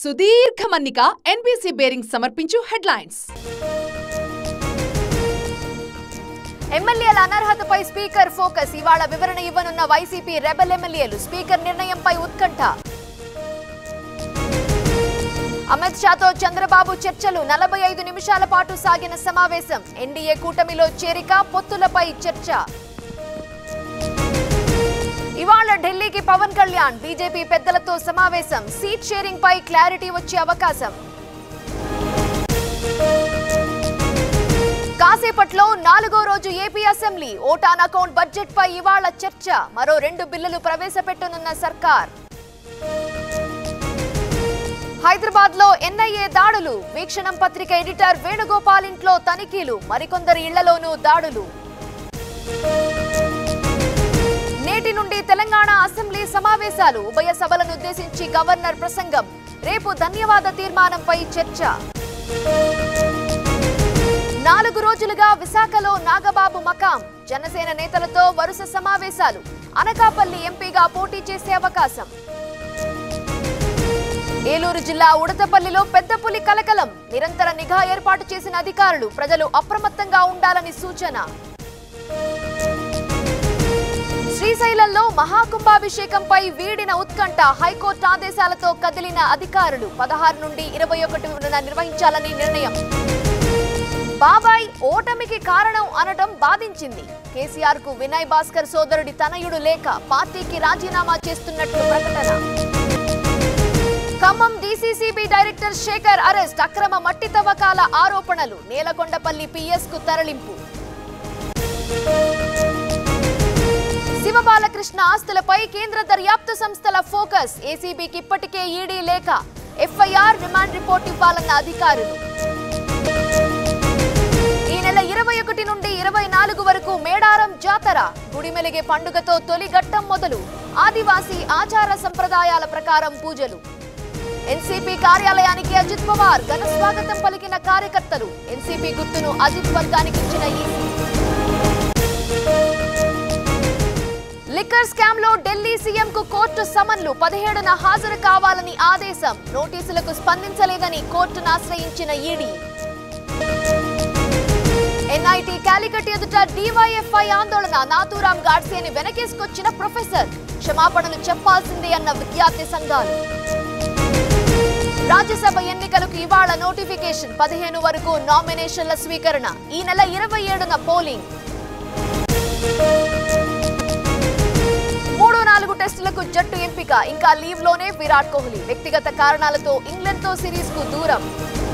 సుదీర్ఘ మన్నిక NBC bearing సమర్పించు హెడ్లైన్స్ ఎమ్మెల్యేల అనర్హతపై స్పీకర్ ఫోకస్ ఇవాళ వివరణ ఇవ్వనున్న వైసీపీ రెబల్ ఎమ్మెల్యేలు స్పీకర్ నిర్ణయంపై ఉత్కంఠ అమిత్ షాతో చంద్రబాబు చర్చలు నలభై ఐదు నిమిషాల పాటు సాగిన సమావేశం ఎన్డీఏ కూటమిలో చేరిక పొత్తులపై చర్చ ఇవాళ ఢిల్లీకి పవన్ కళ్యాణ్ బీజేపీ పెద్దలతో సమావేశం సీట్ షేరింగ్ పై క్లారిటీ వచ్చే అవకాశం కాసేపట్లో నాలుగో రోజు AP assembly vote on account budget పై ఇవాళ చర్చ మరో రెండు బిల్లులు ప్రవేశపెట్టనున్న సర్కార్ హైదరాబాద్ లో ఎన్ఐఏ దాడులు వీక్షణం పత్రిక ఎడిటర్ వేణుగోపాల్ ఇంట్లో తనిఖీలు మరికొందరి ఇళ్లలోనూ దాడులు నేటి నుండి తెలంగాణ అసెంబ్లీ సమావేశాలు ఉభయ సభలను ఉద్దేశించి గవర్నర్ ప్రసంగం రేపు ధన్యవాద తీర్మానంపై చర్చ నాలుగు రోజులుగా విశాఖలో నాగబాబు మకాం జనసేన నేతలతో వరుస సమావేశాలు అనకాపల్లి ఎంపీగా పోటీ చేసే అవకాశం ఏలూరు జిల్లా ఉడతపల్లిలో పెద్ద పులి కలకలం నిరంతర నిఘా ఏర్పాటు చేసిన అధికారులు ప్రజలు అప్రమత్తంగా ఉండాలని సూచన శ్రీశైలంలో మహాకుంభాభిషేకంపై వీడిన ఉత్కంఠ హైకోర్టు ఆదేశాలతో కదిలిన అధికారులు పదహారు నుండి ఇరవై ఒకటి నిర్వహించాలని నిర్ణయం బాబాయ్ ఓటమికి కారణం అనడం బాధించింది కేసీఆర్ కు వినయ్ భాస్కర్ సోదరుడి తనయుడు లేక పార్టీకి రాజీనామా చేస్తున్నట్లు ప్రకటన Khammam DCCB director Shekhar arrest అక్రమ మట్టి తవ్వకాల ఆరోపణలు నేలకొండపల్లి పిఎస్ కు తరలింపు శివబాలకృష్ణ ఆస్తులపై కేంద్ర దర్యాప్తు సంస్థల ఫోకస్ ఏసీబీకి ఇప్పటికే ఈడీ లేక ఎఫ్ఐఆర్ రిమాండ్ రిపోర్ట్ ఇవ్వాలన్న అధికారులు ఈ నెల ఇరవై ఒకటి నుండి ఇరవై నాలుగు వరకు మేడారం జాతర గుడిమెలిగే పండుగతో తొలి ఘట్టం మొదలు ఆదివాసీ ఆచార సంప్రదాయాల ప్రకారం పూజలు ఎన్సీపీ కార్యాలయానికి అజిత్ పవార్ ఘన స్వాగతం పలికిన కార్యకర్తలు ఎన్సీపీ గుర్తును అజిత్ వర్గానికి ఇచ్చిన ఈసీ లిక్కర్ స్కామ్ లో ఢిల్లీ సీఎం కు కోర్టు సమన్లు పదిహేడున హాజరు కావాలని ఆదేశం నోటీసులకు స్పందించలేదని కోర్టును ఆశ్రయించిన ఈడీ ఎన్ఐటి కాలికట్ ఎదుట డివైఎఫ్ఐ ఆందోళన నాతూరాం గాడ్సేని వెనకేసుకొచ్చిన ప్రొఫెసర్ క్షమాపణలు చెప్పాల్సిందే అన్న విద్యార్థి సంఘాలు రాజ్యసభ ఎన్నికలకు ఇవాళ నోటిఫికేషన్ పదిహేను వరకు నామినేషన్ల స్వీకరణ ఈ నెల ఇరవై ఏడున పోలింగ్ మూడు నాలుగు టెస్టులకు జట్టు ఎంపిక ఇంకా లీవ్ లోనే విరాట్ కోహ్లీ వ్యక్తిగత కారణాలతో ఇంగ్లాండ్ తో సిరీస్ కు దూరం